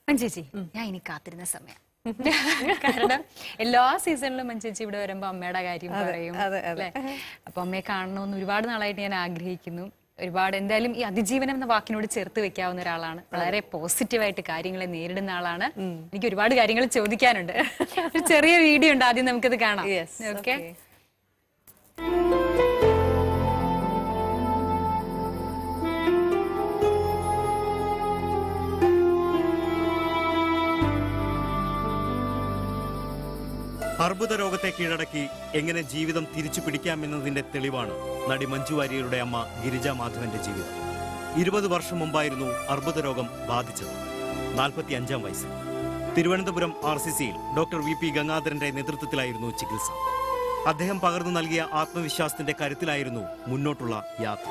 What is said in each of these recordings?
മഞ്ചേച്ചി ഞാൻ ഇനി കാത്തിരുന്ന സമയം കാരണം എല്ലാ സീസണിലും മഞ്ചേച്ചി ഇവിടെ വരുമ്പോ അമ്മയുടെ കാര്യം പറയും അതെ, അതെ. അല്ലേ? അപ്പൊ അമ്മയെ കാണണമെന്ന് ഒരുപാട് നാളായിട്ട് ഞാൻ ആഗ്രഹിക്കുന്നു ഒരുപാട് എന്തായാലും ഈ അതിജീവനം എന്ന വാക്കിനോട് ചേർത്ത് വെക്കാവുന്ന ഒരാളാണ് വളരെ പോസിറ്റീവായിട്ട് കാര്യങ്ങളെ നേരിടുന്ന ആളാണ് എനിക്ക് ഒരുപാട് കാര്യങ്ങൾ ചോദിക്കാനുണ്ട് ഒരു ചെറിയ വീഡിയോ ഉണ്ട് ആദ്യം നമുക്കത് കാണാം Yes, ഓക്കെ okay. അർബുദ രോഗത്തെ കീഴടക്കി എങ്ങനെ ജീവിതം തിരിച്ചു പിടിക്കാമെന്നതിന്റെ തെളിവാണ് നടി മഞ്ജു വാര്യരുടെ അമ്മ ഗിരിജ മാധവന്റെ ജീവിതം ഇരുപത് വർഷം മുമ്പായിരുന്നു അർബുദ രോഗം ബാധിച്ചത് നാൽപ്പത്തി അഞ്ചാം വയസ്സിൽ തിരുവനന്തപുരം ആർ സി സിയിൽ ഡോക്ടർ വി പി ഗംഗാധരന്റെ നേതൃത്വത്തിലായിരുന്നു ചികിത്സ അദ്ദേഹം പകർന്നു നൽകിയ ആത്മവിശ്വാസത്തിന്റെ കരുത്തിലായിരുന്നു മുന്നോട്ടുള്ള യാത്ര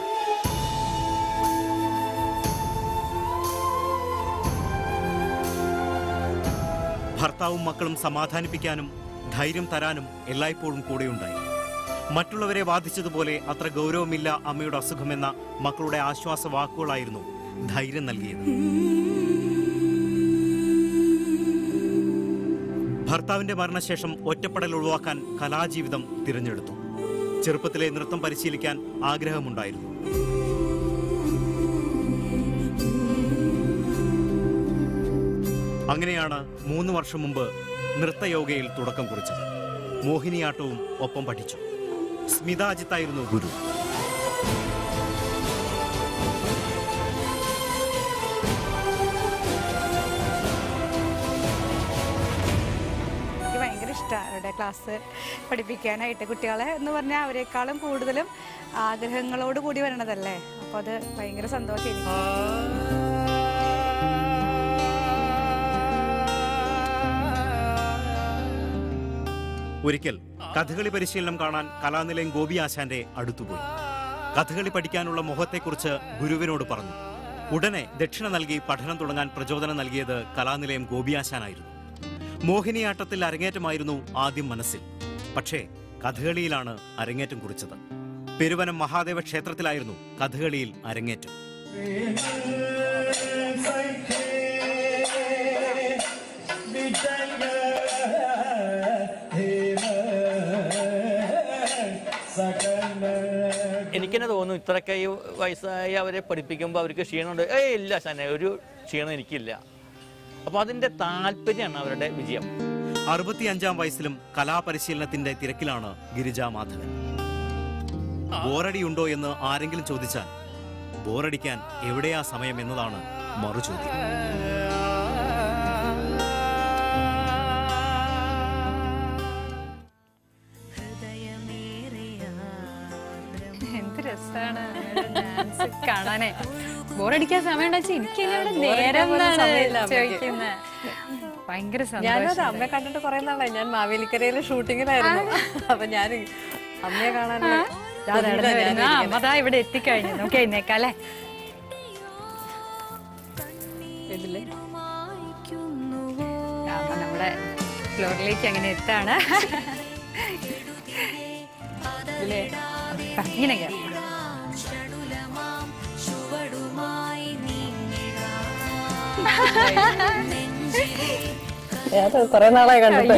ഭർത്താവും മക്കളും സമാധാനിപ്പിക്കാനും ധൈര്യം തരാനും എല്ലായ്പ്പോഴും കൂടെയുണ്ടായി മറ്റുള്ളവരെ ബാധിച്ചതുപോലെ അത്ര ഗൗരവമില്ല അമ്മയുടെ അസുഖമെന്ന മക്കളുടെ ആശ്വാസ വാക്കുകളായിരുന്നു ധൈര്യം നൽകിയത് ഭർത്താവിന്റെ മരണശേഷം ഒറ്റപ്പെടൽ ഒഴിവാക്കാൻ കലാജീവിതം തിരഞ്ഞെടുത്തു ചെറുപ്പത്തിലെ നൃത്തം പരിശീലിക്കാൻ ആഗ്രഹമുണ്ടായിരുന്നു അങ്ങനെയാണ് മൂന്ന് വർഷം മുമ്പ് നൃത്തയോഗയിൽ തുടക്കം കുറിച്ചത് മോഹിനിയാട്ടവും ഒപ്പം പഠിച്ചു സ്മിത അജിത്തായിരുന്നു ഗുരു എനിക്ക് ഭയങ്കര ഇഷ്ടമാണ് അവരുടെ ക്ലാസ് പഠിപ്പിക്കാനായിട്ട് കുട്ടികളെ എന്ന് പറഞ്ഞാൽ അവരെക്കാളും കൂടുതലും ആഗ്രഹങ്ങളോട് കൂടി വരണതല്ലേ അപ്പോൾ അത് ഭയങ്കര സന്തോഷം എനിക്ക് ഒരിക്കൽ കഥകളി പരിശീലനം കാണാൻ കലാനിലയം ഗോപി ആശാന്റെ അടുത്തുപോയി കഥകളി പഠിക്കാനുള്ള മോഹത്തെക്കുറിച്ച് ഗുരുവിനോട് പറഞ്ഞു ഉടനെ ദക്ഷിണ നൽകി പഠനം തുടങ്ങാൻ പ്രചോദനം നൽകിയത് കലാനിലയം ഗോപിയാശാനായിരുന്നു മോഹിനിയാട്ടത്തിൽ അരങ്ങേറ്റമായിരുന്നു ആദ്യം മനസ്സിൽ പക്ഷേ കഥകളിയിലാണ് അരങ്ങേറ്റം കുറിച്ചത് പെരുവനം മഹാദേവ ക്ഷേത്രത്തിലായിരുന്നു കഥകളിയിൽ അരങ്ങേറ്റം എനിക്കെന്നെ തോന്നുന്നു ഇത്രയൊക്കെ ഈ വയസ്സായി അവരെ പഠിപ്പിക്കുമ്പോൾ അവർക്ക് ക്ഷീണമുണ്ട് ഏയ് ഇല്ല ശനെ ഒരു ക്ഷീണം എനിക്കില്ല അപ്പോൾ അതിൻ്റെ താല്പര്യമാണ് അവരുടെ വിജയം അറുപത്തിയഞ്ചാം വയസ്സിലും കലാപരിശീലനത്തിന്റെ തിരക്കിലാണ് ഗിരിജ മാധവൻ ബോറടിയുണ്ടോ എന്ന് ആരെങ്കിലും ചോദിച്ചാൽ ബോറടിക്കാൻ എവിടെയാ സമയം എന്നതാണ് മറുചോദ്യം എന്ത് രസാണ് ഡാൻസ് കാണാനേ ബോറടിക്കാൻ സമയം ഉണ്ടാച്ചാൽ എനിക്കല്ലേ അവിടെ നേരം പോലും എന്നാണ് സമയമില്ല അമ്മയ്ക്ക്. ചോദിക്കുന്നത് ഭയങ്കര ഞാനത് സന്തോഷം അമ്മയെ കണ്ടിട്ട് കുറെ നാളായി ഞാൻ മാവേലിക്കരയിലെ ഷൂട്ടിങ്ങിലായിരുന്നു അപ്പൊ ഞാൻ അമ്മയെ കാണാനുള്ള നടന്നു വരുന്നു. ആ, അമ്മ ദാ ഇവിടെ എത്തിക്കഴിഞ്ഞു നമുക്ക് എഴുന്നേക്കാല്ലേ ഇതില് ആ, അമ്മ നമ്മുടെ ഫ്ലോറിലേക്ക് അങ്ങനെ എത്താണ് ഇതിലെ ആ, ഇങ്ങനെ കേറാം. ഞാൻ കുറെ നാളായി കണ്ടിട്ട്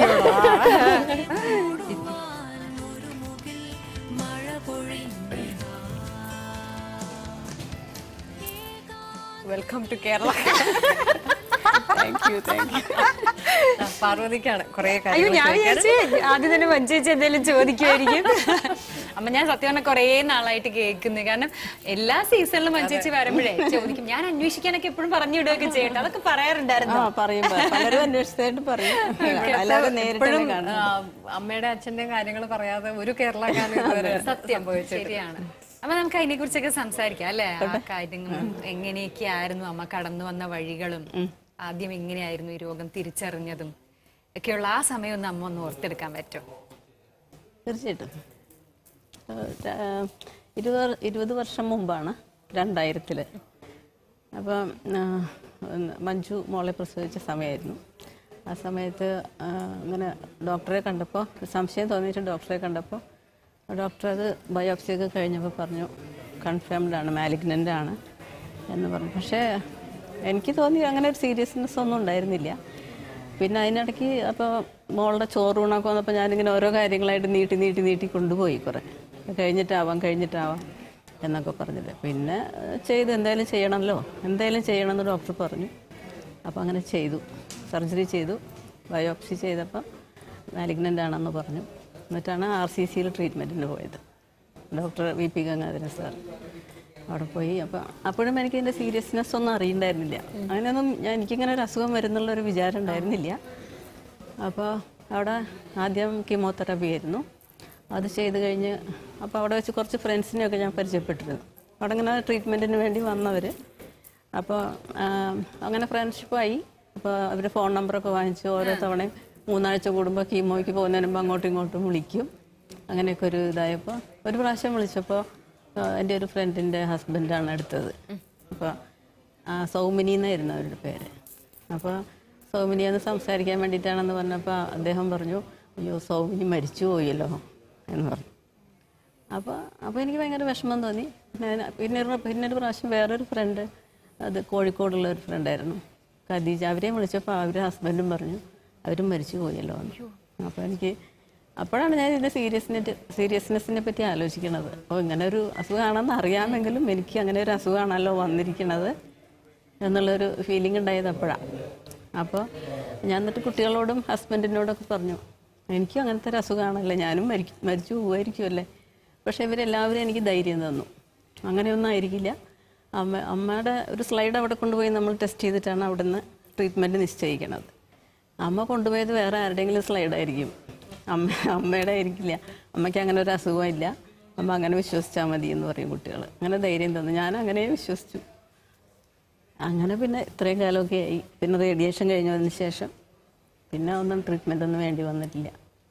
welcome to Kerala thank you thank you പാർവതിക്കാണ് കുറെ അയ്യോ കാര്യങ്ങൾ ഞാൻ ചോദിക്കാൻ. വിചാരിച്ചു ആദ്യം തന്നെ മഞ്ചേച്ചി എന്തെങ്കിലും ചോദിക്കുമായിരിക്കും അമ്മ ഞാൻ സത്യം പറഞ്ഞ കുറേ നാളായിട്ട് കേൾക്കുന്നു കാരണം എല്ലാ സീസണിലും മഞ്ചേച്ചി വരുമ്പോഴേ ചോദിക്കും ഞാൻ അന്വേഷിക്കാനൊക്കെ എപ്പോഴും പറഞ്ഞു വിടുകയൊക്കെ ചെയ്യട്ടെ അതൊക്കെ പറയാറുണ്ടായിരുന്നു ആ പറയും പറയും. പലരും അന്വേഷിച്ചായിട്ട് പറയും അല്ലാതെ നേരിട്ട് എപ്പോഴും തന്നെ കാണും ആ, അമ്മയുടെ അച്ഛന്റെയും കാര്യങ്ങൾ പറയാതെ ഒരു കേരളക്കാരനും ഇതുവരെ സത്യം ശരിയാണ് അപ്പൊ നമുക്ക് അതിനെ കുറിച്ചൊക്കെ സംസാരിക്കാം അല്ലെ ആ കാര്യങ്ങളും എങ്ങനെയൊക്കെ ആയിരുന്നു അമ്മ കടന്നു വന്ന വഴികളും ആദ്യം എങ്ങനെയായിരുന്നു ഈ രോഗം തിരിച്ചറിഞ്ഞതും ഒക്കെയുള്ള ആ സമയം ഒന്ന് അമ്മ ഒന്ന് ഓർത്തെടുക്കാൻ പറ്റും തീർച്ചയായിട്ടും ആ, ര- ആ, ഇരുപത് വർ- ഇരുപത് വർഷം മുമ്പാണ് രണ്ടായിരത്തില് അപ്പം ആ, ഒന്ന് മഞ്ജു മോളെ പ്രസവിച്ച സമയമായിരുന്നു ആ സമയത്ത് ആ, ഇങ്ങനെ ഡോക്ടറെ കണ്ടപ്പോൾ സംശയം തോന്നിയിട്ട് ഡോക്ടറെ കണ്ടപ്പോൾ ഡോക്ടർ അത് ബയോപ്സി ഒക്കെ കഴിഞ്ഞപ്പോൾ പറഞ്ഞു കൺഫേംഡ് ആണ് മാലിഗ്നൻ്റ് ആണ് എന്ന് പറഞ്ഞു പക്ഷേ എനിക്ക് തോന്നി അങ്ങനെ ഒരു സീരിയസ്നെസ് ഒന്നും ഉണ്ടായിരുന്നില്ല പിന്നെ അതിനിടയ്ക്ക് അപ്പോൾ മോളുടെ ചോറൂണൊക്കെ വന്നപ്പോൾ ഞാനിങ്ങനെ ഓരോ കാര്യങ്ങളായിട്ട് നീട്ടി നീട്ടി നീട്ടി കൊണ്ടുപോയി കുറേ കഴിഞ്ഞിട്ടാവാം കഴിഞ്ഞിട്ടാവാം എന്നൊക്കെ പറഞ്ഞിട്ട് പിന്നെ ഏഹ്, ചെയ്ത് എന്തായാലും ചെയ്യണമല്ലോ എന്തായാലും ചെയ്യണമെന്ന് ഡോക്ടർ പറഞ്ഞു അപ്പോൾ അങ്ങനെ ചെയ്തു സർജറി ചെയ്തു ബയോപ്സി ചെയ്തപ്പോൾ മാലിഗ്നൻ്റ് ആണെന്ന് പറഞ്ഞു എന്നിട്ടാണ് ആർ സി സിയിൽ ട്രീറ്റ്മെൻറ്റിന് പോയത് doctor V P Gangadharan sir അവിടെ പോയി അപ്പോൾ അപ്പോഴും എനിക്ക് ഇതിൻ്റെ സീരിയസ്നെസ് ഒന്നും അറിയണ്ടായിരുന്നില്ല അങ്ങനെയൊന്നും ഞാൻ എനിക്കിങ്ങനെ ഒരു അസുഖം വരുന്നുള്ള ഒരു വിചാരം ഉണ്ടായിരുന്നില്ല അപ്പോൾ അവിടെ ആദ്യം കീമോതെറാപ്പി ആയിരുന്നു അത് ചെയ്ത് കഴിഞ്ഞ് അപ്പോൾ അവിടെ വെച്ച് കുറച്ച് ഫ്രണ്ട്സിനെയൊക്കെ ഞാൻ പരിചയപ്പെട്ടിരുന്നു അവിടെ ഇങ്ങനെ ട്രീറ്റ്മെൻറ്റിന് വേണ്ടി വന്നവർ അപ്പോൾ അങ്ങനെ ഫ്രണ്ട്ഷിപ്പായി അപ്പോൾ അവർ ഫോൺ നമ്പറൊക്കെ വാങ്ങിച്ച് ഓരോ തവണയും മൂന്നാഴ്ച കൂടുമ്പോൾ കീമോയ്ക്ക് പോകുന്നതിന് മുമ്പ് അങ്ങോട്ടും ഇങ്ങോട്ടും വിളിക്കും അങ്ങനെയൊക്കെ ഒരു ഇതായപ്പോൾ ഒരു പ്രാവശ്യം വിളിച്ചപ്പോൾ എൻ്റെ ഒരു ഫ്രണ്ടിൻ്റെ ഹസ്ബൻഡാണ് എടുത്തത് അപ്പോൾ സൗമിനി എന്നായിരുന്നു അവരുടെ പേര് അപ്പോൾ സൗമിനിയെന്ന് സംസാരിക്കാൻ വേണ്ടിയിട്ടാണെന്ന് പറഞ്ഞപ്പോൾ അദ്ദേഹം പറഞ്ഞു അയ്യോ സൗമിനി മരിച്ചു പോയല്ലോ എന്ന് പറഞ്ഞു അപ്പോൾ അപ്പോൾ എനിക്ക് ഭയങ്കര വിഷമം തോന്നി പിന്നെ പിന്നെ ഒരു പിന്നെ ഒരു പ്രാവശ്യം വേറൊരു ഫ്രണ്ട് അത് കോഴിക്കോടുള്ള ഒരു ഫ്രണ്ടായിരുന്നു ഖദീജ അവരെയും വിളിച്ചപ്പോൾ അവർ ഹസ്ബൻഡും പറഞ്ഞു അവരും മരിച്ചു പോയല്ലോ എന്ന് അപ്പോൾ എനിക്ക് അപ്പോഴാണ് ഞാൻ ഇതിൻ്റെ സീരിയസ്നെറ്റ് സീരിയസ്നെസ്സിനെ പറ്റി ആലോചിക്കുന്നത് അപ്പോൾ ഇങ്ങനെ ഒരു അസുഖമാണെന്ന് അറിയാമെങ്കിലും എനിക്ക് അങ്ങനെ ഒരു അസുഖമാണല്ലോ വന്നിരിക്കുന്നത് എന്നുള്ളൊരു ഫീലിംഗ് ഉണ്ടായത് അപ്പോഴാണ് അപ്പോൾ ഞാൻ എന്നിട്ട് കുട്ടികളോടും ഹസ്ബൻഡിനോടൊക്കെ പറഞ്ഞു എനിക്കും അങ്ങനത്തെ ഒരു അസുഖമാണല്ലേ ഞാനും മരിക്കും മരിച്ചു പോകുമായിരിക്കുമല്ലേ പക്ഷേ ഇവരെല്ലാവരും എനിക്ക് ധൈര്യം തന്നു അങ്ങനെയൊന്നും ആയിരിക്കില്ല അമ്മ അമ്മയുടെ ഒരു സ്ലൈഡ് അവിടെ കൊണ്ടുപോയി നമ്മൾ ടെസ്റ്റ് ചെയ്തിട്ടാണ് അവിടുന്ന് ട്രീറ്റ്മെൻറ്റ് നിശ്ചയിക്കണത് അമ്മ കൊണ്ടുപോയത് വേറെ ആരുടെയെങ്കിലും സ്ലൈഡായിരിക്കും അമ്മ അമ്മയുടെ ആയിരിക്കില്ല അമ്മയ്ക്ക് അങ്ങനെ ഒരു അസുഖമില്ല അമ്മ അങ്ങനെ വിശ്വസിച്ചാൽ മതി എന്ന് പറയും കുട്ടികൾ അങ്ങനെ ധൈര്യം തന്നു ഞാൻ അങ്ങനെ വിശ്വസിച്ചു അങ്ങനെ പിന്നെ ഇത്രയും കാലമൊക്കെ ആയി പിന്നെ റേഡിയേഷൻ കഴിഞ്ഞതിന് ശേഷം പിന്നെ ഒന്നും ട്രീറ്റ്മെൻ്റ് ഒന്നും വേണ്ടി വന്നിട്ടില്ല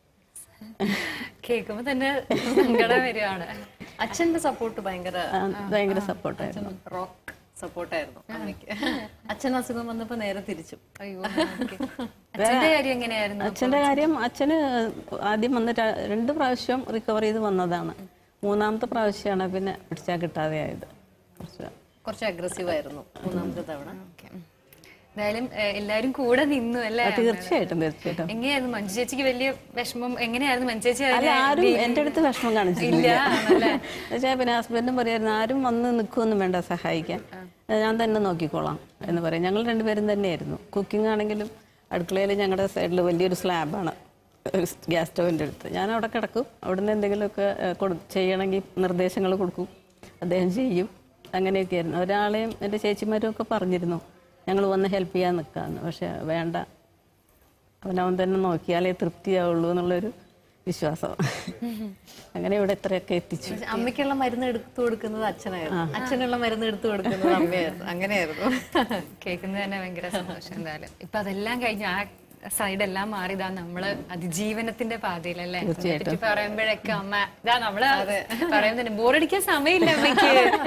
കേൾക്കുമ്പോ തന്നെ സങ്കടം വരികയാണ് അച്ഛന്റെ സപ്പോർട്ട് ഭയങ്കര ആ, ഭയങ്കര സപ്പോർട്ടായിരുന്നു റോക്ക് സപ്പോർട്ടായിരുന്നു അമ്മയ്ക്ക് അച്ഛൻ അസുഖം വന്നപ്പോ നേരെ തിരിച്ചു അയ്യോ okay. അച്ഛന്റെ കാര്യം എങ്ങനെയായിരുന്നു അച്ഛൻ്റെ കാര്യം അച്ഛന് ആദ്യം വന്ന് ര- രണ്ട് പ്രാവശ്യം റിക്കവർ ചെയ്ത് വന്നതാണ് മൂന്നാമത്തെ പ്രാവശ്യമാണ് പിന്നെ പിടിച്ചാൽ കിട്ടാതെ ആയത് കുറച്ച് കുറച്ച് അഗ്രസീവ് ആയിരുന്നു മൂന്നാമത്തെ തവണ Okay. എന്തായാലും ഏഹ്, എല്ലാരും കൂടെ നിന്നു അല്ലേ ആ, തീർച്ചയായിട്ടും തീർച്ചയായിട്ടും എങ്ങനെയായിരുന്നു മഞ്ജു ചേച്ചിക്ക് വലിയ വിഷമം എങ്ങനെയായിരുന്നു മഞ്ജു ചേച്ചി അല്ല അതിനെ ആരും ഡീ- എൻ്റെ അടുത്ത് വിഷമം കാണിച്ചിട്ടില്ല ഇല്ല, ആണല്ലേ? എന്നുവെച്ചാൽ പിന്നെ ഹസ്ബൻഡും പറയായിരുന്നു ആരും വന്ന് നിൽക്കുകയൊന്നും വേണ്ട സഹായിക്കാൻ ഞാൻ തന്നെ നോക്കിക്കോളാം എന്ന് പറയും ഞങ്ങൾ രണ്ടുപേരും തന്നെയായിരുന്നു കുക്കിംഗ് ആണെങ്കിലും അടുക്കളയിൽ ഞങ്ങളുടെ സൈഡിൽ വലിയൊരു സ്ലാബാണ് ഒരു ഗ്യാസ് സ്റ്റൗവിൻ്റെ അടുത്ത് ഞാൻ അവിടെ കിടക്കും അവിടുന്ന് എന്തെങ്കിലുമൊക്കെ ഏഹ്, കൊടു ചെയ്യണമെങ്കിൽ നിർദ്ദേശങ്ങൾ കൊടുക്കും അദ്ദേഹം ചെയ്യും അങ്ങനെയൊക്കെയായിരുന്നു ഒരാളെയും എൻ്റെ ചേച്ചിമാരും ഒക്കെ പറഞ്ഞിരുന്നു ഞങ്ങൾ വന്ന് ഹെൽപ്പ് ചെയ്യാൻ നിൽക്കാമെന്ന് പക്ഷെ വേണ്ട അവനവൻ തന്നെ നോക്കിയാലേ തൃപ്തിയാവുള്ളൂ എന്നുള്ളൊരു വിശ്വാസം അങ്ങനെ ഇവിടെ ഇത്രയൊക്കെ എത്തിച്ചു അമ്മയ്ക്കുള്ള മരുന്ന് എടുത്തു കൊടുക്കുന്നത് അച്ഛനായിരുന്നു അച്ഛനുള്ള മരുന്ന് എടുത്തു കൊടുക്കുന്നത് അമ്മയായിരുന്നു അങ്ങനെയായിരുന്നു കേൾക്കുന്നത് തന്നെ ഭയങ്കര സന്തോഷം എന്തായാലും ഇപ്പൊ അതെല്ലാം കഴിഞ്ഞ് ആ സൈഡ് എല്ലാം മാറിയതാ നമ്മള് അതിജീവനത്തിന്റെ പാതയിലല്ലേ അതിനെപ്പറ്റി പറയുമ്പോഴൊക്കെ അമ്മ ഇതാ നമ്മള് പറയുന്നുണ്ട് ബോറടിക്കാൻ സമയമില്ല അമ്മയ്ക്ക്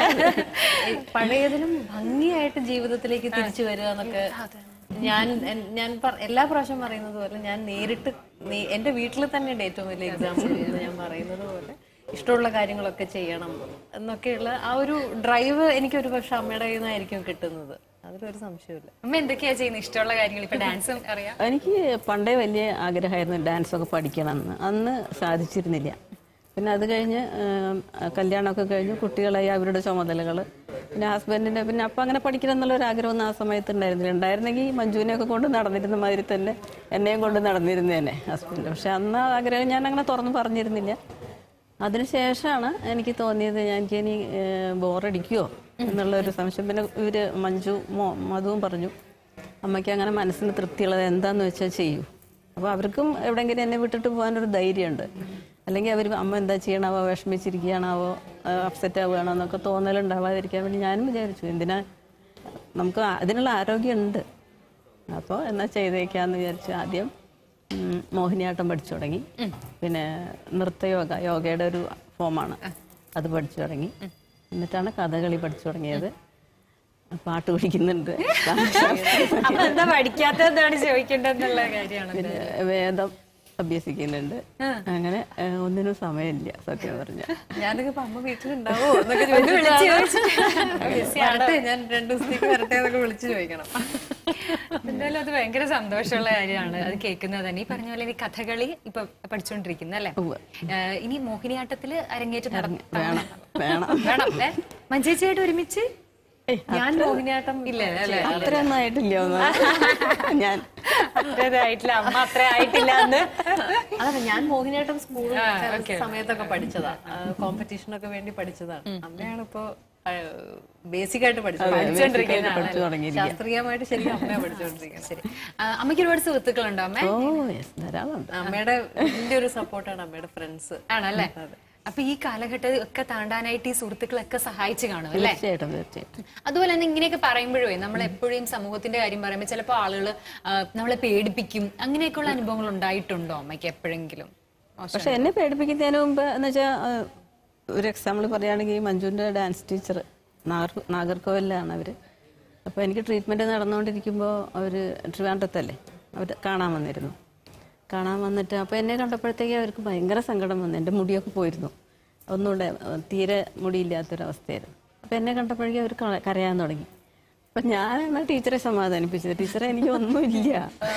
പഴയതിലും ഭംഗിയായിട്ട് ജീവിതത്തിലേക്ക് തിരിച്ചു വരിക എന്നൊക്കെ ഞാൻ എൻ- ഞാൻ പറ- എല്ലാ പ്രാവശ്യം പറയുന്നത് പോലെ ഞാൻ നേരിട്ട് നേ- എന്റെ വീട്ടിൽ തന്നെയുണ്ട് ഏറ്റവും വലിയ എക്സാമ്പിൾ എന്ന് ഞാൻ പറയുന്നത് പോലെ ഇഷ്ടമുള്ള കാര്യങ്ങളൊക്കെ ചെയ്യണം എന്നൊക്കെയുള്ള ആ ഒരു ഡ്രൈവ് എനിക്ക് ഒരു പക്ഷെ അമ്മയുടെ കയ്യിൽ നിന്നായിരിക്കും കിട്ടുന്നത് അതിലൊരു സംശയമില്ല അമ്മ എന്തൊക്കെയാ ചെയ്യുന്നത് ഇഷ്ടമുള്ള കാര്യങ്ങൾ ഇപ്പൊ ഡാൻസും അറിയാം എനിക്ക് പണ്ടേ വലിയ ആഗ്രഹമായിരുന്നു ഡാൻസൊക്കെ പഠിക്കണമെന്ന് അന്ന് സാധിച്ചിരുന്നില്ല പിന്നെ അത് കഴിഞ്ഞ് ഏം, കല്യാണമൊക്കെ കഴിഞ്ഞ് കുട്ടികളായി അവരുടെ ചുമതലകൾ പിന്നെ ഹസ്ബൻഡിൻ്റെ പിന്നെ അപ്പം അങ്ങനെ പഠിക്കണം എന്നുള്ളൊരു ആഗ്രഹമൊന്നും ആ സമയത്ത് ഉണ്ടായിരുന്നില്ല ഉണ്ടായിരുന്നെങ്കിൽ മഞ്ജുവിനെയൊക്കെ കൊണ്ട് നടന്നിരുന്ന മാതിരി തന്നെ എന്നെയും കൊണ്ട് നടന്നിരുന്നേനെ ഹസ്ബൻഡ് പക്ഷെ അന്ന് ആ ആഗ്രഹം ഞാൻ അങ്ങനെ തുറന്ന് പറഞ്ഞിരുന്നില്ല അതിനുശേഷമാണ് എനിക്ക് തോന്നിയത് ഞാൻ എനിക്ക് ഇനി ബോറടിക്കുമോ എന്നുള്ള ഒരു സംശയം പിന്നെ ഇവര് മഞ്ജു മോ മധുവും പറഞ്ഞു അമ്മയ്ക്ക് അങ്ങനെ മനസ്സിന് തൃപ്തിയുള്ളത് എന്താന്ന് വെച്ചാൽ ചെയ്യൂ അപ്പോൾ അവർക്കും എവിടെയെങ്കിലും എന്നെ വിട്ടിട്ട് പോകാനൊരു ധൈര്യമുണ്ട് അല്ലെങ്കിൽ അവർ അമ്മ എന്താ ചെയ്യണാവോ വിഷമിച്ചിരിക്കുകയാണാവോ അപ്സെറ്റ് ആവുകയാണോ എന്നൊക്കെ തോന്നലുണ്ടാവാതിരിക്കാൻ വേണ്ടി ഞാനും വിചാരിച്ചു എന്തിനാ നമുക്ക് അതിനുള്ള ആരോഗ്യമുണ്ട് അപ്പോൾ എന്നാ ചെയ്തേക്കാന്ന് വിചാരിച്ചു ആദ്യം ഉം, മോഹിനിയാട്ടം പഠിച്ചു തുടങ്ങി പിന്നെ നൃത്തയോഗ യോഗയുടെ ഒരു ഫോമാണ് അത് പഠിച്ചു തുടങ്ങി എന്നിട്ടാണ് കഥകളി പഠിച്ചു തുടങ്ങിയത് പാട്ട് പഠിക്കുന്നുണ്ട് അപ്പൊ എന്താ പഠിക്കാത്ത എന്താണ് ചോദിക്കേണ്ടതെന്നുള്ള കാര്യമാണ് പിന്നെ വേദം അഭ്യസിക്കുന്നുണ്ട് അങ്ങനെ ആ, ഒന്നിനും സമയമില്ല സത്യം പറഞ്ഞ ഞാനൊക്കെ ഇപ്പൊ അമ്മ വീട്ടിലുണ്ടാവോ എന്നൊക്കെ ചോദിച്ചിട്ട് വരട്ടെ ഞാൻ രണ്ടു ദിവസത്തേക്ക് വരട്ടെ എന്നൊക്കെ വിളിച്ചു ചോദിക്കണം എന്തായാലും അത് ഭയങ്കര സന്തോഷമുള്ള കാര്യമാണ് അത് കേൾക്കുന്നത് തന്നെ ഈ പറഞ്ഞ പോലെ ഈ കഥകളി ഇപ്പൊ പഠിച്ചുകൊണ്ടിരിക്കുന്ന അല്ലേ ഏഹ് ഇനി മോഹിനിയാട്ടത്തില് അരങ്ങേറ്റം നടത്താം വേണം വേണം വേണം ഏ മഞ്ചേച്ചിയായിട്ട് ഒരുമിച്ച് ഏയ്, ഞാൻ മോഹിനിയാട്ടം ഇല്ല അല്ലേ അത്രയൊന്നും ആയിട്ടില്ല ഒന്ന് ഞാൻ അത്ര ആയിട്ടില്ല അമ്മ അത്ര ആയിട്ടില്ല എന്ന് അതല്ല ഞാൻ മോഹിനിയാട്ടം സ്കൂൾ ആ, okay. സമയത്തൊക്കെ പഠിച്ചതാ കോമ്പറ്റീഷനൊക്കെ വേണ്ടി പഠിച്ചതാണ് അമ്മയാണ് ഇപ്പോ ബേസിക് ആയിട്ട് പഠിച്ചത് അതെ, പഠിച്ചുകൊണ്ടിരിക്കുന്ന basic ആയിട്ട് പഠിച്ചു തുടങ്ങിയിരിക്കുക ശാസ്ത്രീയമായിട്ട് ശരിക്കും അമ്മയാണ് പഠിച്ചുകൊണ്ടിരിക്കുന്നത് ശരി ആ, അമ്മയ്ക്ക് ഒരുപാട് സുഹൃത്തുക്കളുണ്ടോ അമ്മ ഓ യെസ് ധാരാളം ഉണ്ട് അമ്മയുടെ വലിയ ഒരു സപ്പോർട്ടാണ് അമ്മയുടെ ഫ്രണ്ട്സ് ആണല്ലേ അപ്പൊ ഈ കാലഘട്ടം ഒക്കെ താണ്ടാനായിട്ട് ഈ സുഹൃത്തുക്കളൊക്കെ സഹായിച്ചു കാണും അല്ലേ തീർച്ചയായിട്ടും തീർച്ചയായിട്ടും അതുപോലെ തന്നെ ഇങ്ങനെയൊക്കെ പറയുമ്പോഴേ നമ്മൾ എപ്പോഴും സമൂഹത്തിന്റെ കാര്യം പറയുമ്പോൾ ചിലപ്പോൾ ആളുകൾ നമ്മളെ പേടിപ്പിക്കും അങ്ങനെയൊക്കെയുള്ള അനുഭവങ്ങൾ ഉണ്ടായിട്ടുണ്ടോ അമ്മയ്ക്ക് എപ്പോഴെങ്കിലും പക്ഷെ എന്നെ പേടിപ്പിക്കുന്നതിന് മുമ്പ് എന്ന് വെച്ചാൽ ഒരു എക്സാമ്പിൾ പറയുകയാണെങ്കിൽ മഞ്ജുവിൻ്റെ ഡാൻസ് ടീച്ചർ നാഗർ നാഗർകോവിലാണ് അവർ അപ്പോൾ എനിക്ക് ട്രീറ്റ്മെൻറ്റ് നടന്നുകൊണ്ടിരിക്കുമ്പോൾ അവർ ട്രിവാൻഡ്രത്തല്ലേ അവർ കാണാൻ വന്നിരുന്നു കാണാൻ വന്നിട്ട് അപ്പോൾ എന്നെ കണ്ടപ്പോഴത്തേക്ക് അവർക്ക് ഭയങ്കര സങ്കടം വന്നു എൻ്റെ മുടിയൊക്കെ പോയിരുന്നു ഒന്നുകൂടെ ഏഹ്, തീരെ മുടിയില്ലാത്തൊരവസ്ഥയായിരുന്നു അപ്പോൾ എന്നെ കണ്ടപ്പോഴേക്കും അവർ ക- കരയാൻ തുടങ്ങി അപ്പം ഞാനാണ് ടീച്ചറെ സമാധാനിപ്പിച്ചത് ടീച്ചറെ എനിക്ക് ഒന്നുമില്ല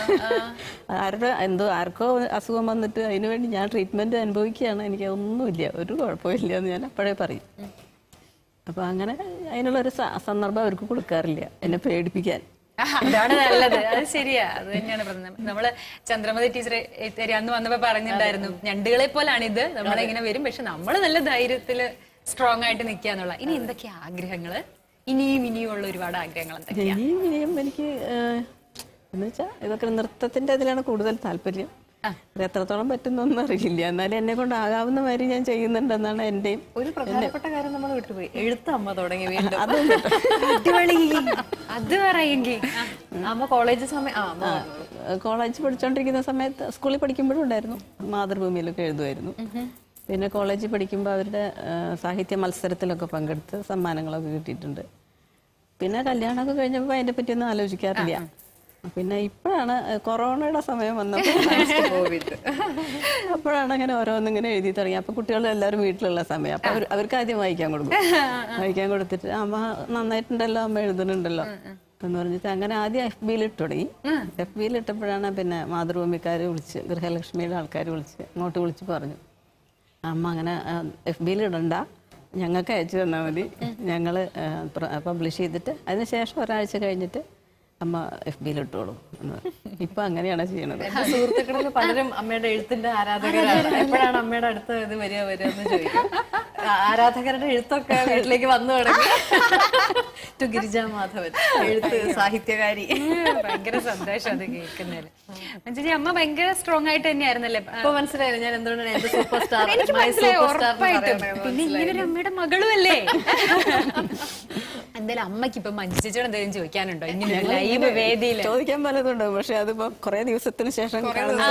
ആരുടെ എന്തോ ആർക്കോ അസുഖം വന്നിട്ട് അതിനു വേണ്ടി ഞാൻ ട്രീറ്റ്മെന്റ് അനുഭവിക്കുകയാണ് എനിക്ക് ഒന്നുമില്ല ഒരു കുഴപ്പമില്ല എന്ന് ഞാൻ അപ്പോഴേ പറയും അപ്പൊ അങ്ങനെ അതിനുള്ള ഒരു സ- സന്ദർഭം അവർക്ക് കൊടുക്കാറില്ല എന്നെ പേടിപ്പിക്കാൻ ആ, അതാണ് നല്ലത് അത് ശരിയാ അത് തന്നെയാണ് പറഞ്ഞത് നമ്മള് ചന്ദ്രമതി ടീച്ചറെ അന്ന് വന്നപ്പോ പറഞ്ഞിട്ടുണ്ടായിരുന്നു ഞണ്ടുകളെ പോലാണ് ഇത് നമ്മളിങ്ങനെ വരും പക്ഷെ നമ്മള് നല്ല ധൈര്യത്തില് സ്ട്രോങ് ആയിട്ട് നിൽക്കാന്നുള്ള ഇനി എന്തൊക്കെയാ ആഗ്രഹങ്ങള് ഇനിയും ഇനിയും ഉള്ള ഒരുപാട് ആഗ്രഹങ്ങൾ എന്തൊക്കെയാ ഇനിയും ഇനിയും എനിക്ക് ഏഹ്, എന്ന് വെച്ചാൽ ഇതൊക്കെ നൃത്തത്തിന്റെ ഇതിലാണ് കൂടുതൽ താല്പര്യം അത് എത്രത്തോളം പറ്റുന്നൊന്നും അറിയില്ല എന്നാലും എന്നെ കൊണ്ട് ആകാവുന്ന മാതിരി ഞാൻ ചെയ്യുന്നുണ്ടെന്നാണ് എന്റെയും ഒരു പ്രധാനപ്പെട്ട കാര്യം നമ്മൾ വിട്ടുപോയി എഴുത്ത് അമ്മ തുടങ്ങി വീണ്ടും അടിപൊളി അത് പറയെങ്കിൽ അമ്മ കോളേജ് സമയം ആ അമ്മ പറഞ്ഞോളൂ. കോളേജ് പഠിച്ചുകൊണ്ടിരിക്കുന്ന സമയത്ത് സ്കൂളിൽ പഠിക്കുമ്പോഴും ഉണ്ടായിരുന്നു മാതൃഭൂമിയിലൊക്കെ എഴുതുമായിരുന്നു പിന്നെ കോളേജിൽ പഠിക്കുമ്പോൾ അവരുടെ ആ, സാഹിത്യ മത്സരത്തിലൊക്കെ പങ്കെടുത്ത് സമ്മാനങ്ങളൊക്കെ കിട്ടിയിട്ടുണ്ട് പിന്നെ കല്യാണമൊക്കെ കഴിഞ്ഞപ്പോൾ അതിനെ പറ്റിയൊന്നും ആലോചിക്കാറില്ല പിന്നെ ഇപ്പോഴാണ് കൊറോണയുടെ സമയം വന്നപ്പോൾ അപ്പോഴാണ് അങ്ങനെ ഓരോന്നിങ്ങനെ എഴുതി തുടങ്ങി അപ്പൊ കുട്ടികൾ എല്ലാവരും വീട്ടിലുള്ള സമയം അപ്പൊ അവർ- അവർക്ക് ആദ്യം വായിക്കാൻ കൊടുക്കും വായിക്കാൻ കൊടുത്തിട്ട് അമ്മ നന്നായിട്ടുണ്ടല്ലോ അമ്മ എഴുതുന്നുണ്ടല്ലോ എന്ന് പറഞ്ഞിട്ട് അങ്ങനെ ആദ്യം എഫ് ബിയിൽ ഇട്ട് തുടങ്ങി എഫ് ബിയിൽ ഇട്ടപ്പോഴാണ് പിന്നെ മാതൃഭൂമിക്കാർ വിളിച്ച് ഗൃഹലക്ഷ്മിയുടെ ആൾക്കാർ വിളിച്ച് അങ്ങോട്ട് വിളിച്ച് പറഞ്ഞു അമ്മ അങ്ങനെ എഫ് ബിയിൽ ഇടണ്ട ഞങ്ങൾക്ക് അയച്ചു തന്നാൽ മതി ഞങ്ങൾ പബ്ലിഷ് ചെയ്തിട്ട് അതിന് ശേഷം ഒരാഴ്ച കഴിഞ്ഞിട്ട് അമ്മ എഫ് ബിയിൽ ഇട്ടോളൂ എന്ന് പറഞ്ഞു. ഇപ്പൊ അങ്ങനെയാണ് ചെയ്യണത് എന്റെ സുഹൃത്തുക്കളിൽ പലരും അമ്മയുടെ എഴുത്തിന്റെ ആരാധകരാണ് എപ്പോഴാണ് അമ്മയുടെ അടുത്ത ഇത് വരിക വരിക എന്ന് ചോദിക്കും ആ, ആരാധകരുടെ എഴുത്തൊക്കെ വീട്ടിലേക്ക് വന്നു തുടങ്ങി ടു ഗിരിജ മാധവൻ എഴുത്ത് സാഹിത്യകാരി ഭയങ്കര സന്തോഷം അത് കേൾക്കുന്നതിൽ മഞ്ജരി അമ്മ ഭയങ്കര സ്ട്രോങ് ആയിട്ട് തന്നെയായിരുന്നല്ലേ ഇപ്പൊ മനസ്സിലായില്ല ഞാൻ എന്തുകൊണ്ടാണ് എന്റെ സൂപ്പർ സ്റ്റാർ എനിക്ക് മനസ്സിലായി ഉറപ്പായിട്ടും പിന്നെ ഇങ്ങനെ ഒരു അമ്മയുടെ മകളും അല്ലേ എന്തായാലും അമ്മയ്ക്ക് ഇപ്പൊ മഞ്ജു ചേച്ചിയോട് എന്തെങ്കിലും ചോദിക്കാനുണ്ടോ ഇങ്ങനെ ഒരു ലൈവ് വേദിയിൽ ചോദിക്കാൻ പലതുണ്ട് പക്ഷെ അതിപ്പോ കുറെ ദിവസത്തിന് ശേഷം കാണുന്ന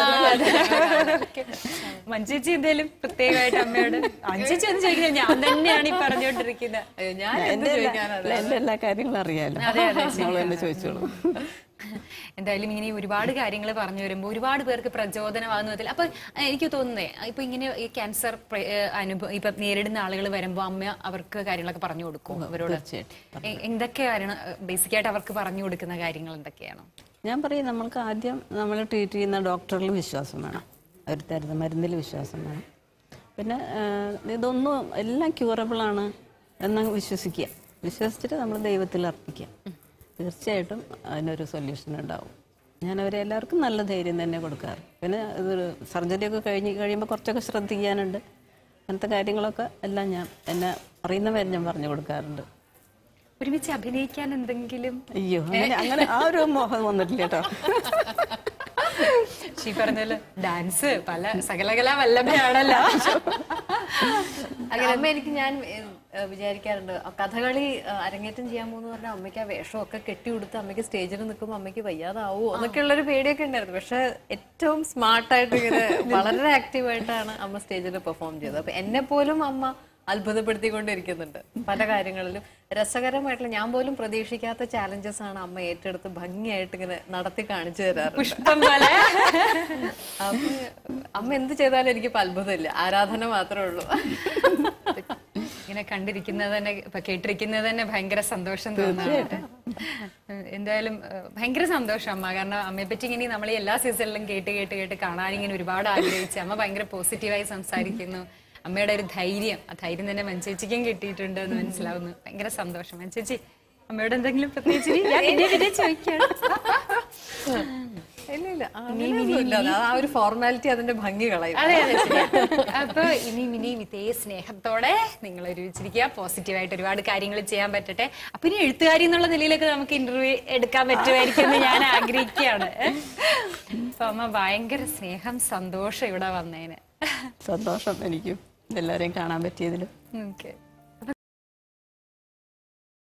മഞ്ജുച്ചി എന്തേലും പ്രത്യേകമായിട്ട് അമ്മയോട് മഞ്ജുച്ചി ഒന്നും ചോദിക്കില്ല ഞാൻ തന്നെയാണ് ഈ പറഞ്ഞുകൊണ്ടിരിക്കുന്നത് ഞാൻ എന്റെ എന്ത് എല്ലാ- ചോദിക്കാനാ എന്റെ എല്ലാ കാര്യങ്ങളും അറിയാലോ അവള് തന്നെ ചോദിച്ചോളൂ എന്തായാലും ഇങ്ങനെ ഒരുപാട് കാര്യങ്ങൾ പറഞ്ഞു വരുമ്പോൾ ഒരുപാട് പേർക്ക് പ്രചോദനമാകുന്ന വിധത്തിൽ അപ്പൊ ഏഹ്, എനിക്ക് തോന്നുന്നേ ഇപ്പൊ ഇങ്ങനെ ഈ ക്യാൻസർ അനുഭവം ഇപ്പൊ നേരിടുന്ന ആളുകൾ വരുമ്പോൾ അമ്മ അവർക്ക് കാര്യങ്ങളൊക്കെ പറഞ്ഞു കൊടുക്കും അവരോട് തീർച്ചയായിട്ടും. എ- എന്തൊക്കെയാണ് ബേസിക് ആയിട്ട് അവർക്ക് പറഞ്ഞു കൊടുക്കുന്ന കാര്യങ്ങൾ എന്തൊക്കെയാണോ ഞാൻ പറയും നമ്മൾക്ക് ആദ്യം നമ്മൾ ട്രീറ്റ് ചെയ്യുന്ന ഡോക്ടറിൽ വിശ്വാസം വേണം അവർ തരുന്ന മരുന്നിൽ വിശ്വാസം വേണം പിന്നെ ആ, ഇതൊന്നും എല്ലാം ക്യൂറബിൾ ആണ് എന്ന് വിശ്വസിക്കുക വിശ്വസിച്ചിട്ട് നമ്മൾ ദൈവത്തിൽ അർപ്പിക്കുക തീർച്ചയായിട്ടും അതിനൊരു സൊല്യൂഷൻ ഉണ്ടാവും ഞാൻ അവരെ എല്ലാവർക്കും നല്ല ധൈര്യം തന്നെ കൊടുക്കാറ് പിന്നെ ഇതൊരു സർജറി ഒക്കെ കഴിഞ്ഞ് കഴിയുമ്പോൾ കുറച്ചൊക്കെ ശ്രദ്ധിക്കാനുണ്ട് അങ്ങനത്തെ കാര്യങ്ങളൊക്കെ എല്ലാം ഞാൻ എന്നെ അറിയുന്നവരെ ഞാൻ പറഞ്ഞു കൊടുക്കാറുണ്ട് ഒരുമിച്ച് അഭിനയിക്കാൻ എന്തെങ്കിലും അയ്യോ അങ്ങനെ അങ്ങനെ ആ ഒരു മോഹം വന്നിട്ടില്ല കേട്ടോ ഷീ പറഞ്ഞല്ലോ ഡാൻസ് പല സകലകലാ വല്ലഭയാണല്ലോ അങ്ങനെ അമ്മ എനിക്ക് ഞാൻ ഏഹ്, ഏഹ്, വിചാരിക്കാറുണ്ട് ആ കഥകളി ഏഹ്, അരങ്ങേറ്റം ചെയ്യാൻ പോകുന്ന പറഞ്ഞാൽ അമ്മയ്ക്ക് ആ വേഷമൊക്കെ കെട്ടി കൊടുത്ത് അമ്മയ്ക്ക് സ്റ്റേജിൽ നിൽക്കുമ്പോൾ അമ്മയ്ക്ക് വയ്യാതാവോ എന്നൊക്കെയുള്ളൊരു പേടിയൊക്കെ ഉണ്ടായിരുന്നു പക്ഷെ ഏറ്റവും സ്മാർട്ടായിട്ട് ഇങ്ങനെ വളരെ ആക്റ്റീവായിട്ടാണ് അമ്മ സ്റ്റേജിൽ പെർഫോം ചെയ്തത് അപ്പൊ എന്നെ പോലും അമ്മ അത്ഭുതപ്പെടുത്തിക്കൊണ്ടിരിക്കുന്നുണ്ട് പല കാര്യങ്ങളിലും രസകരമായിട്ടുള്ള ഞാൻ പോലും പ്രതീക്ഷിക്കാത്ത ചാലഞ്ചസ് ആണ് അമ്മ ഏറ്റെടുത്ത് ഭംഗിയായിട്ട് ഇങ്ങനെ നടത്തി കാണിച്ചു തരാറുണ്ട് പുഷ്പം പോലെ അപ്പൊ അമ്മ എന്ത് ചെയ്താലും എനിക്കിപ്പോ അത്ഭുതമില്ല ആരാധന മാത്രമേ ഉള്ളൂ ഇങ്ങനെ കണ്ടിരിക്കുന്നത് തന്നെ ഇപ്പൊ കേട്ടിരിക്കുന്നത് തന്നെ ഭയങ്കര സന്തോഷം തോന്നുന്നുണ്ട് എന്തായാലും ഏഹ്, ഭയങ്കര സന്തോഷം അമ്മ കാരണം അമ്മയെ പറ്റി ഇങ്ങനെ നമ്മൾ ഈ എല്ലാ സീസണിലും കേട്ട് കേട്ട് കേട്ട് കാണാൻ ഇങ്ങനെ ഒരുപാട് ആഗ്രഹിച്ചു അമ്മ ഭയങ്കര പോസിറ്റീവായി സംസാരിക്കുന്നു അമ്മയുടെ ഒരു ധൈര്യം ആ ധൈര്യം തന്നെ മഞ്ചേച്ചിക്കും കിട്ടിയിട്ടുണ്ട് എന്ന് മനസ്സിലാവുന്നു ഭയങ്കര സന്തോഷം മഞ്ചേച്ചി അമ്മയോട് എന്തെങ്കിലും പ്രത്യേകിച്ച് ഞാൻ പിന്നെ പിന്നെ ചോദിക്കാണ് ഇല്ല ഇല്ല അങ്ങനെയൊന്നുമില്ല അത് ആ ഒരു ഫോർമാലിറ്റി അതിന്റെ ഭംഗി കളയും അതെ അതെ ശരിയാ. അപ്പൊ ഇനിയും ഇനിയും ഇതേ സ്നേഹത്തോടെ നിങ്ങൾ ഒരുമിച്ചിരിക്കുക പോസിറ്റീവായിട്ട് ഒരുപാട് കാര്യങ്ങൾ ചെയ്യാൻ പറ്റട്ടെ അപ്പൊ ഇനി എഴുത്തുകാരി എന്നുള്ള നിലയിലൊക്കെ നമുക്ക് ഇന്റർവ്യൂ എടുക്കാൻ പറ്റുമായിരിക്കും എന്ന് ഞാൻ ആഗ്രഹിക്കുകയാണ് അപ്പൊ അമ്മ ഭയങ്കര സ്നേഹം സന്തോഷം ഇവിടെ വന്നേന് സന്തോഷം എനിക്കും എല്ലാവരെയും കാണാൻ പറ്റിയതിലും ഓക്കെ